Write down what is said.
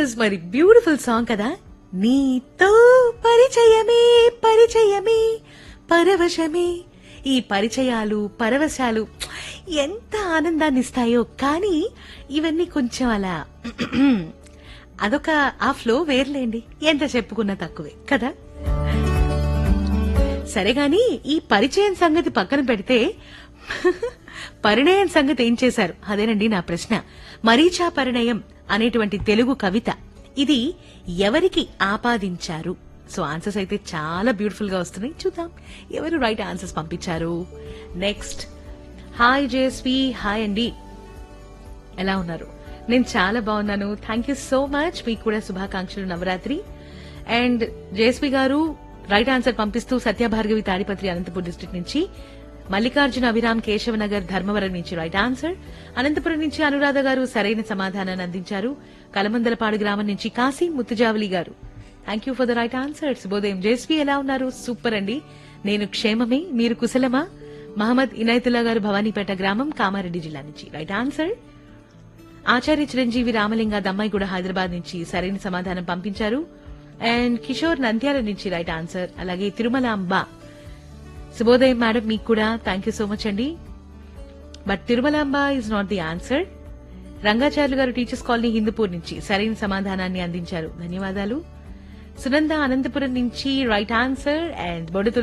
was మరి beautiful song కదా నీతో పరిచయమే పరిచయమే పరవశమే ఈ పరిచయాలు పరవశాలు ఎంత ఆనందాన్ని ఇస్తాయో కానీ ఇవన్నీ కొంచెం అలా అదొక ఆ ఫ్లో వేర్లేండి ఎంత చెప్పుకున్నా తక్కువే కదా సరే గాని ఈ పరిచయం సంగతి పక్కన పెడితే పరిణయం సంగతి ఏం చేశారు అదేనండి నా ప్రశ్న మరీచా పరిణయం అనేటువంటి తెలుగు కవిత ఇది ఎవరికి ఆపాదించారు సో ఆన్సర్స్ అయితే చాలా బ్యూటిఫుల్ గా వస్తున్నాయి చూద్దాం ఎవరు రైట్ ఆన్సర్స్ పంపించారు నెక్స్ట్ హాయ్ జేస్వి హాయ్ అండి ఎలా ఉన్నారు నేను చాలా బాగున్నాను థ్యాంక్ యూ సో మచ్ మీకు కూడా శుభాకాంక్షలు నవరాత్రి అండ్ జేస్వి గారు రైట్ ఆన్సర్ పంపిస్తూ సత్యభార్గవి తాడిపత్రి అనంతపూర్ డిస్ట్రిక్ట్ నుంచి మల్లికార్జున అభిరామ్ కేశవనగర్ ధర్మవరం నుంచి రైట్ ఆన్సర్ అనంతపురం నుంచి అనురాధ గారు సరైన సమాధానాన్ని అందించారు కలమందలపాడు గ్రామం నుంచి కాశీ ముత్తుజావలి గారు thank you for the right answer శుభోదయం జేస్వి ఎలా ఉన్నారు సూపర్ అండి నేను క్షేమమే మీరు కుశలమా మహమ్మద్ ఇనాయతుల్లా గారు భవానీపేట గ్రామం కామారెడ్డి జిల్లా నుంచి రైట్ ఆన్సర్ ఆచార్య చిరంజీవి రామలింగ దమ్మాయిగూడ హైదరాబాద్ నుంచి సరైన సమాధానం పంపించారు అండ్ కిషోర్ నంద్యాల నుంచి రైట్ ఆన్సర్ అలాగే తిరుమల అంబ శుభోదయం మేడం మీకు కూడా థ్యాంక్ యూ సో మచ్ అండి but Tirumalamba is not the answer Rangacharyulu గారు టీచర్స్ కాలనీ హిందూపూర్ నుంచి సరైన సమాధానాన్ని అందించారు ధన్యవాదాలు సునంద అనంతపురం నుంచి రైట్ ఆన్సర్ అండ్ బొడుతు